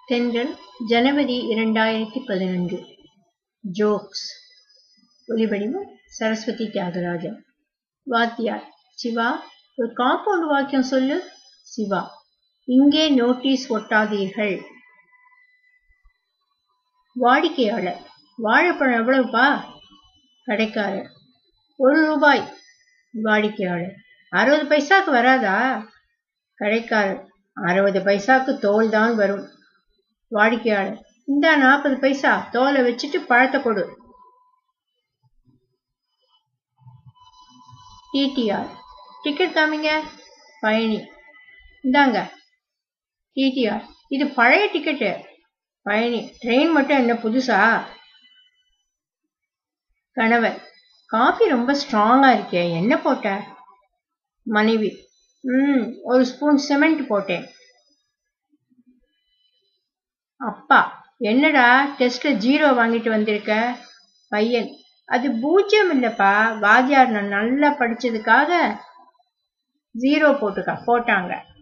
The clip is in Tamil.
தென்றல் ஜனவரி இரண்டாயிரத்தி பதினொன்று ஜோக்ஸ் ஒலிவடிவம் சரஸ்வதி தியாகராஜன் வாத்தியார் சிவா ஒரு காம்பவுண்ட் வாக்கியம் சொல்லு சிவா இங்கே நோட்டீஸ் ஒட்டாதீர்கள் வாடிக்கையாளர் வாழைப்பழம் எவ்வளவுப்பா கடைக்காரர் ஒரு ரூபாய் வாடிக்கையாளர் அறுபது பைசாக்கு வராதா கடைக்காரர் அறுபது பைசாக்கு தோல் தான் வரும் வாடிக்கையாளர் இந்த நாற்பது பைசா தோலை வச்சுட்டு பழத்தை கொடு டிடிஆர் டிக்கெட் காமிங்க பயணி இந்தாங்க டிடிஆர் இது பழைய டிக்கெட்டு பயணி ட்ரெயின் மட்டும் என்ன புதுசா கணவர் காஃபி ரொம்ப ஸ்ட்ராங்கா இருக்கே என்ன போட்ட மனைவி ம் ஒரு ஸ்பூன் சிமெண்ட் போட்டேன் அப்பா என்னடா டெஸ்ட்ல ஜீரோ வாங்கிட்டு வந்திருக்க பையன் அது பூஜ்யம் இல்லப்பா வாத்தியார் நான் நல்லா படிச்சதுக்காக ஜீரோ போட்டுக்க போட்டாங்க